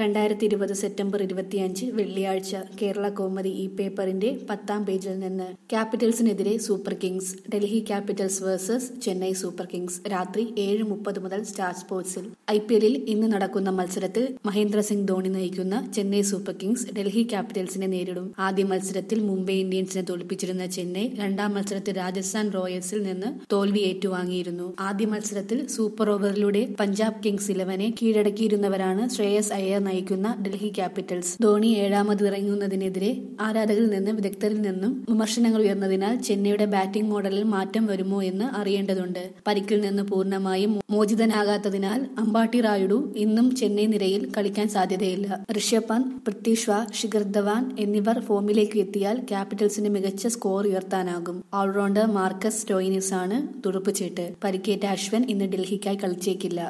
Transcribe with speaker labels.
Speaker 1: രണ്ടായിരത്തി ഇരുപത് സെപ്റ്റംബർ ഇരുപത്തിയഞ്ച് വെള്ളിയാഴ്ച കേരള കൗമുദി ഈ പേപ്പറിന്റെ പത്താം പേജിൽ നിന്ന് ക്യാപിറ്റൽസിനെതിരെ Super Kings Delhi Capitals versus Chennai Super Kings രാത്രി ഏഴ് മുപ്പത് മുതൽ സ്റ്റാർ സ്പോർട്സിൽ ഐ പി എല്ലിൽ ഇന്ന് നടക്കുന്ന മത്സരത്തിൽ മഹേന്ദ്ര സിംഗ് ധോണി നയിക്കുന്ന ചെന്നൈ സൂപ്പർ കിങ്സ് ഡൽഹി ക്യാപിറ്റൽസിനെ നേരിടും ആദ്യ മത്സരത്തിൽ മുംബൈ ഇന്ത്യൻസിനെ തോൽപ്പിച്ചിരുന്ന ചെന്നൈ രണ്ടാം മത്സരത്തിൽ രാജസ്ഥാൻ റോയൽസിൽ നിന്ന് തോൽവി ഏറ്റുവാങ്ങിയിരുന്നു ആദ്യ മത്സരത്തിൽ സൂപ്പർ ഓവറിലൂടെ പഞ്ചാബ് കിങ്സ് ഇലവനെ കീഴടക്കിയിരുന്നവരാണ് ശ്രേയസ് അയ്യർ നയിക്കുന്ന ഡൽഹി ക്യാപിറ്റൽസ് ധോണി ഏഴാമത് ഇറങ്ങുന്നതിനെതിരെ ആരാധകരിൽ നിന്നും വിദഗ്ധരിൽ നിന്നും വിമർശനങ്ങൾ ഉയർന്നതിനാൽ ചെന്നൈയുടെ ബാറ്റിംഗ് മോഡലിൽ മാറ്റം വരുമോ എന്ന് അറിയേണ്ടതുണ്ട് പരിക്കിൽ നിന്ന് പൂർണ്ണമായും മോചിതനാകാത്തതിനാൽ അമ്പാട്ടി റായുഡു ഇന്നും ചെന്നൈ നിരയിൽ കളിക്കാൻ സാധ്യതയില്ല ഋഷഭ് പന്ത് പൃഥ്വി ഷാ ശിഖർ ധവാൻ എന്നിവർ ഫോമിലേക്ക് എത്തിയാൽ ക്യാപിറ്റൽസിന് മികച്ച സ്കോർ ഉയർത്താനാകും ഓൾറൗണ്ടർ മാർക്കസ് സ്റ്റോയിനിസ് ആണ് തുറുപ്പുചീട്ട് പരിക്കേറ്റ അശ്വൻ ഇന്ന് ഡൽഹിക്കായി കളിച്ചേക്കില്ല